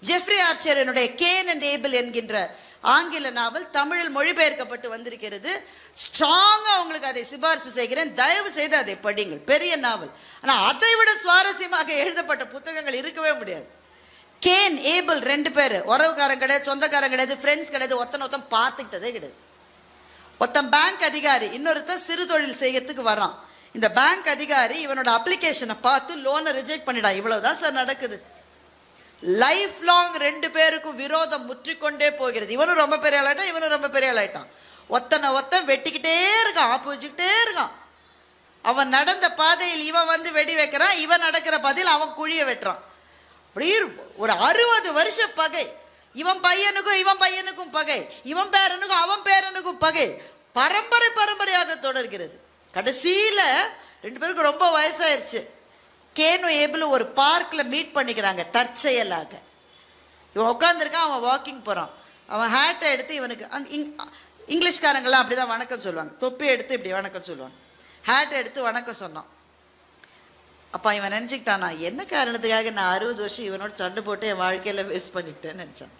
Jeffrey ஆர்ச்சரனுடைய Kane and Abel என்கின்ற ஆங்கில நாவல் தமிழில் மொழிபெயர்க்கப்பட்டு வந்திருக்கிறது ஸ்ட்ராங்கா உங்களுக்கு அதை சிபாரிசு செய்கிறேன் தயவு செய்து அதை படிங்கள் பெரிய நாவல் ஆனா அதை விட சுவாரஸ்யமாக எழுதப்பட்ட புத்தகங்கள் இருக்கவே முடியாது கேன் ஏபிள் ரெண்டு பேர் உறவுக்காரன் கிடையாது சொந்தக்காரன் கிடையாது ஃப்ரெண்ட்ஸ் கிடையாது ஒத்தனை ஒருத்தன் பார்த்துக்கிட்டதே கிடையாது ஒருத்தன் பேங்க் அதிகாரி இன்னொருத்தன் சிறு தொழில் செய்யறதுக்கு வரான் இந்த பேங்க் அதிகாரி இவனோட அப்ளிகேஷனை பார்த்து லோனை ரிஜெக்ட் பண்ணிடான் இவ்வளவுதான் சார் நடக்குது லைஃப் லாங் ரெண்டு பேருக்கும் விரோதம் முற்றிக்கொண்டே போகிறது இவனும் ரொம்ப பெரிய ஆளாயிட்டான் இவனும் ரொம்ப பெரிய ஆளாயிட்டான் ஒத்தனை ஒத்தன் வெட்டிக்கிட்டே இருக்கான் ஆப்பு வச்சுக்கிட்டே இருக்கான் அவன் நடந்த பாதையில் இவன் வந்து வெடி வைக்கிறான் இவன் நடக்கிற பாதையில் அவன் குழிய வெட்டுறான் அப்படி ஒரு அறுபது வருஷ பகை இவன் பையனுக்கும் இவன் பையனுக்கும் பகை இவன் பேரனுக்கும் அவன் பேரனுக்கும் பகை பரம்பரை பரம்பரையாக தொடர்கிறது கடைசியில ரெண்டு பேருக்கும் ரொம்ப வயசாயிருச்சு கேனு ஏபிள் ஒரு பார்க்கில் மீட் பண்ணிக்கிறாங்க தற்செயலாக இவன் உட்காந்துருக்கான் அவன் வாக்கிங் போகிறான் அவன் ஹேட்டை எடுத்து இவனுக்கு அந்த இங் இங்கிலீஷ்காரங்கெல்லாம் அப்படி தான் வணக்கம் சொல்லுவாங்க தொப்பி எடுத்து இப்படி வணக்கம் சொல்லுவாங்க ஹேட்டை எடுத்து வணக்கம் சொன்னான் அப்பா இவன் நினச்சிக்கிட்டானா என்ன காரணத்துக்காக நான் அறுபது வருஷம் இவனோட சண்டை போட்டு என் வாழ்க்கையில் வேஸ்ட் பண்ணிக்கிட்டேன்னு நினச்சான்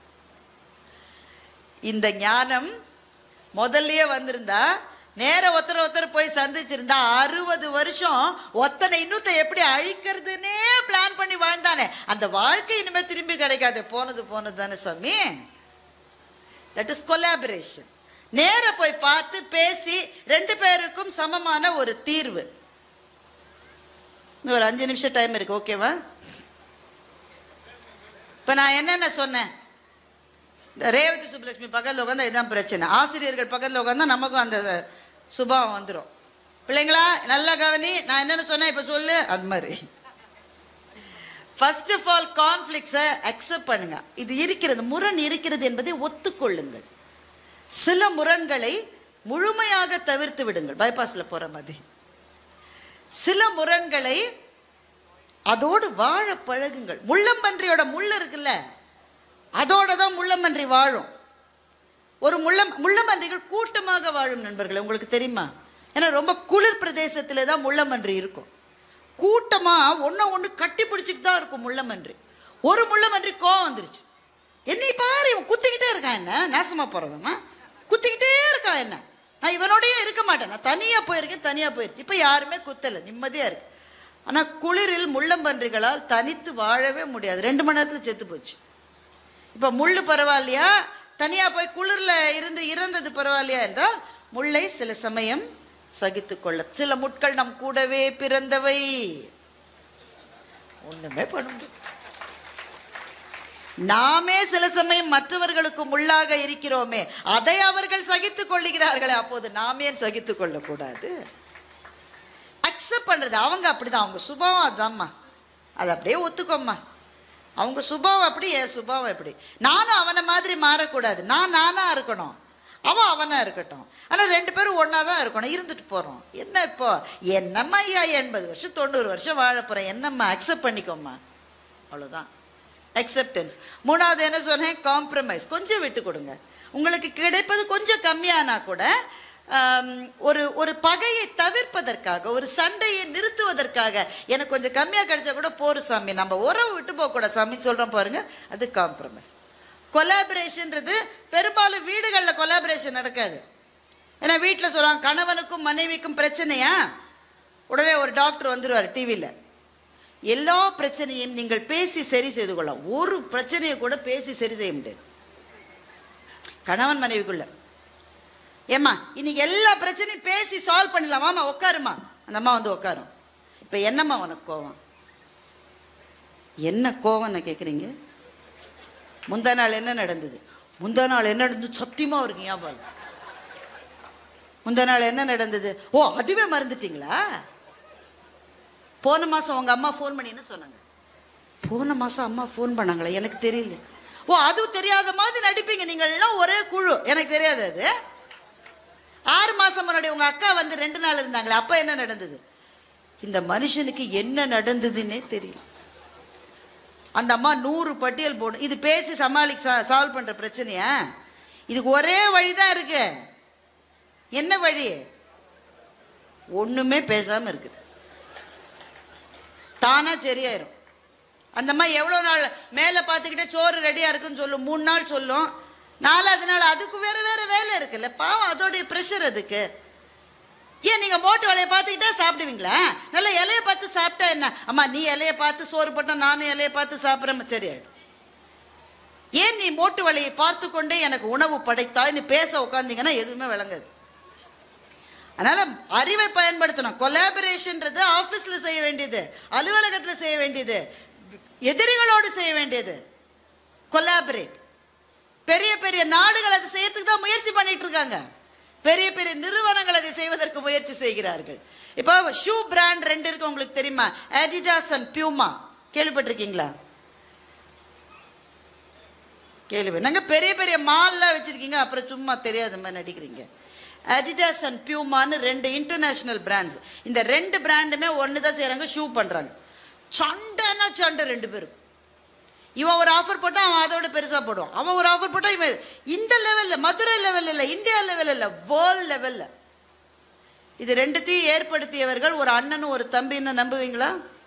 இந்த ஞானம் முதல்லயே வந்திருந்தா நேர ஒருத்தர் ஒருத்தர் போய் சந்திச்சிருந்தா அறுபது வருஷம் ஒத்தனை இன்னொருத்த எப்படி அழிக்கிறதுனே பிளான் பண்ணி வாழ்ந்தானே அந்த வாழ்க்கை இனிமே திரும்பி கிடைக்காது போனது போனது தானே சாமி தட் இஸ் கொலாபரேஷன் நேர போய் பார்த்து பேசி ரெண்டு பேருக்கும் சமமான ஒரு தீர்வு இன்னும் ஒரு அஞ்சு நிமிஷம் டைம் இருக்கு ஓகேவா இப்போ நான் என்னென்ன சொன்னேன் இந்த ரேவதி சுப்புலட்சுமி பக்கத்தில் உட்காந்தா இதுதான் பிரச்சனை ஆசிரியர்கள் பக்கத்தில் உட்காந்தா நமக்கும் அந்த சுபாவம் வந்துடும் பிள்ளைங்களா நல்லா கவனி நான் என்னென்ன சொன்னேன் இப்போ சொல்லு அது மாதிரி ஃபர்ஸ்ட் ஆஃப் ஆல் கான்ஃப்ளிக்ஸை அக்செப்ட் பண்ணுங்க இது இருக்கிறது முரண் இருக்கிறது என்பதை ஒத்துக்கொள்ளுங்கள் சில முரண்களை முழுமையாக தவிர்த்து விடுங்கள் பைபாஸில் போகிற மாதிரி சில முரண்களை அதோடு வாழ பழகுங்கள் முள்ளம்பன்றியோட முள் இருக்குல்ல அதோட தான் முள்ளம்பன்றி வாழும் ஒரு முள்ளம் முள்ளம்பன்றிகள் கூட்டமாக வாழும் நண்பர்களே உங்களுக்கு தெரியுமா ஏன்னா ரொம்ப குளிர் பிரதேசத்தில் தான் முள்ளம்பன்றி இருக்கும் கூட்டமாக ஒன்று ஒன்று கட்டி பிடிச்சிட்டு தான் இருக்கும் முள்ளம்பன்றி ஒரு முள்ளம்பன்றி கோவம் வந்துருச்சு என்னை பாரு இவன் குத்திக்கிட்டே இருக்கான் என்ன நேசமாக போகிறவன் குத்திக்கிட்டே இருக்கான் என்ன நான் இவனோடயே இருக்க மாட்டேன் நான் தனியாக போயிருக்கேன் தனியாக போயிருச்சு இப்போ யாருமே குத்தலை நிம்மதியாக இருக்கு ஆனால் குளிரில் முள்ளம்பன்றிகளால் தனித்து வாழவே முடியாது ரெண்டு மணி நேரத்தில் செத்து போச்சு இப்போ முள் பரவாயில்லையா தனியாக போய் குளிரில் இருந்து இறந்தது பரவாயில்லையா என்றால் முல்லை சில சமயம் சகித்து கொள்ள சில முட்கள் நம் கூடவே பிறந்தவை ஒண்ணுமே பண்ண முடியாது நாமே சில சமயம் மற்றவர்களுக்கு முள்ளாக இருக்கிறோமே அதை அவர்கள் சகித்துக் கொள்ளுகிறார்களே அப்போது நாமே சகித்துக் கொள்ளக்கூடாது அக்செப்ட் பண்றது அவங்க அப்படிதான் அவங்க சுபாவம் அதாம்மா அது அப்படியே ஒத்துக்கோம்மா அவங்க சுபாவம் அப்படி என் சுபாவம் எப்படி நானும் அவனை மாதிரி மாறக்கூடாது நான் நானா இருக்கணும் அவன் அவனா இருக்கட்டும் ஆனால் ரெண்டு பேரும் ஒன்றா தான் இருக்கணும் இருந்துட்டு போகிறோம் என்ன இப்போ என்னம்மா ஐயா எண்பது வருஷம் தொண்ணூறு வருஷம் வாழ போகிறேன் என்னம்மா அக்செப்ட் பண்ணிக்கோம்மா அவ்வளோதான் அக்செப்டன்ஸ் மூணாவது என்ன சொன்னேன் காம்ப்ரமைஸ் கொஞ்சம் விட்டு கொடுங்க உங்களுக்கு கிடைப்பது கொஞ்சம் கம்மியானா கூட ஆம், ஒரு ஒரு பகையை தவிர்ப்பதற்காக ஒரு சண்டையை நிறுத்துவதற்காக எனக்கு கொஞ்சம் கம்மியாக கிடைச்சா கூட போரு சாமி நம்ம உறவு விட்டு போகக்கூடாது சாமின்னு சொல்கிறோம் பாருங்க அது காம்ப்ரமைஸ் கொலாபரேஷன்றது பெரும்பாலும் வீடுகளில் கொலாபரேஷன் நடக்காது ஏன்னா வீட்டில் சொல்லுவாங்க கணவனுக்கும் மனைவிக்கும் பிரச்சனையா உடனே ஒரு டாக்டர் வந்துடுவார் டிவியில் எல்லா பிரச்சனையும் நீங்கள் பேசி சரி செய்து கொள்ளலாம் ஒரு பிரச்சனையை கூட பேசி சரி செய்ய முடியாது கணவன் மனைவிக்குள்ள ஏம்மா இன்னைக்கு எல்லா பிரச்சனையும் பேசி சால்வ் பண்ணலாம் வாமா உட்காருமா அந்த அம்மா வந்து உட்காரும் இப்போ என்னம்மா உனக்கு கோவம் என்ன கோவம்னு கேட்குறீங்க முந்தா நாள் என்ன நடந்தது முந்தா நாள் என்ன நடந்தது சத்தியமா இருக்கு ஞாபகம் இல்ல. முந்தா நாள் என்ன நடந்தது ஓ அதுவே மறந்துட்டீங்களா போன மாசம் உங்க அம்மா ஃபோன் பண்ணி என்ன சொன்னாங்க போன மாசம் அம்மா ஃபோன் பண்ணாங்களா எனக்கு தெரியல ஓ அது தெரியாத மாதிரி நடிப்பீங்க நீங்க எல்லாம் ஒரே குழு எனக்கு தெரியாது அது ஆறு மாசம் முன்னாடி உங்க அக்கா வந்து ரெண்டு நாள் இருந்தாங்களே அப்ப என்ன நடந்தது இந்த மனுஷனுக்கு என்ன நடந்ததுன்னே தெரியல அந்த அம்மா நூறு பட்டியல் போடும் இது பேசி சமாளி சால்வ் பண்ற பிரச்சனையா இதுக்கு ஒரே வழிதான் இருக்கு என்ன வழி ஒண்ணுமே பேசாம இருக்குது தானா சரியாயிரும் அந்த மாதிரி எவ்வளோ நாள் மேலே பார்த்துக்கிட்டே சோறு ரெடியாக இருக்குன்னு சொல்லும் மூணு நாள் சொல்லும் நாலாவது நாள் அதுக்கு வேற வேற வேலை இருக்குல்ல பாவம் அதோடைய ப்ரெஷர் அதுக்கு ஏன் நீங்க மோட்டு வேலையை பார்த்துக்கிட்டே சாப்பிடுவீங்களா நல்ல இலையை பார்த்து சாப்பிட்டா என்ன அம்மா நீ இலையை பார்த்து சோறு போட்டா நானும் இலையை பார்த்து சாப்பிட்றேன் சரியாயிடும் ஏன் நீ மோட்டு வேலையை பார்த்து கொண்டே எனக்கு உணவு படைத்தாய் நீ பேச உட்காந்தீங்கன்னா எதுவுமே விளங்காது அதனால அறிவை பயன்படுத்தணும் கொலாபரேஷன்ன்றது ஆபீஸ்ல செய்ய வேண்டியது அலுவலகத்துல செய்ய வேண்டியது எதிரிகளோடு செய்ய வேண்டியது கொலாபரேட் பெரிய பெரிய நாடுகள் அதை செய்யறதுக்கு தான் முயற்சி பண்ணிட்டு இருக்காங்க பெரிய பெரிய நிறுவனங்கள் அதை செய்வதற்கு முயற்சி செய்கிறார்கள் இப்போ ஷூ பிராண்ட் ரெண்டு இருக்கு உங்களுக்கு தெரியுமா அடிடாஸ் அண்ட் பியூமா கேள்விப்பட்டிருக்கீங்களா கேள்வி நாங்க பெரிய பெரிய மால்லாம் வச்சிருக்கீங்க அப்புறம் சும்மா தெரியாத மாதிரி நடிக்கிறீங்க அடிடாஸ் அண்ட் பியூமான்னு ரெண்டு இன்டர்நேஷனல் பிராண்ட்ஸ் இந்த ரெண்டு பிராண்டுமே ஒன்று தான் செய்கிறாங்க ஷூ பண்ணுறாங்க சண்டைன்னா சண்டை ரெண்டு பேரும் இவன் ஒரு ஆஃபர் போட்டால் அவன் அதோட பெருசாக போடுவான் அவன் ஒரு ஆஃபர் போட்டால் இவன் இந்த லெவலில் மதுரை லெவலில் இல்லை இந்தியா லெவலில் இல்லை வேர்ல்ட் லெவலில் இது ரெண்டுத்தையும் ஏற்படுத்தியவர்கள் ஒரு அண்ணனும் ஒரு தம்பின்னு நம்புவீங்களா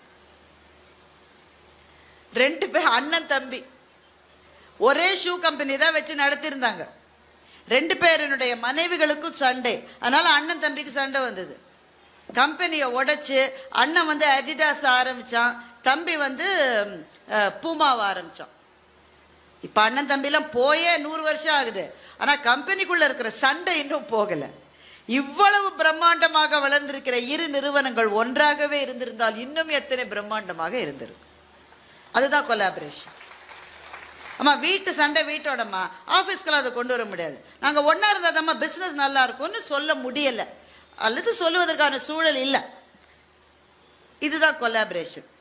ரெண்டு பேர் அண்ணன் தம்பி ஒரே ஷூ கம்பெனி தான் வச்சு நடத்தியிருந்தாங்க ரெண்டு பேரினுடைய மனைவிகளுக்கும் சண்டை அதனால அண்ணன் தம்பிக்கு சண்டை வந்தது கம்பெனியை உடைச்சு அண்ணன் வந்து அடிடாஸ் ஆரம்பிச்சான் தம்பி வந்து அஹ், பூமாவை ஆரம்பிச்சான் இப்ப அண்ணன் தம்பிலாம் போயே நூறு வருஷம் ஆகுது ஆனா கம்பெனிக்குள்ள இருக்கிற சண்டை இன்னும் போகல இவ்வளவு பிரம்மாண்டமாக வளர்ந்திருக்கிற இரு நிறுவனங்கள் ஒன்றாகவே இருந்திருந்தால் இன்னும் எத்தனை பிரம்மாண்டமாக இருந்திருக்கும் அதுதான் கொலாபரேஷன் அம்மா வீட்டு சண்டை வீட்டோடம்மா ஆஃபீஸ்க்கெல்லாம் அதை கொண்டு வர முடியாது நாங்கள் ஒன்றா இருந்தால் பிஸ்னஸ் நல்லா இருக்கும்னு சொல்ல முடியலை அல்லது சொல்லுவதற்கான சூழல் இல்லை இதுதான் கொலாபரேஷன்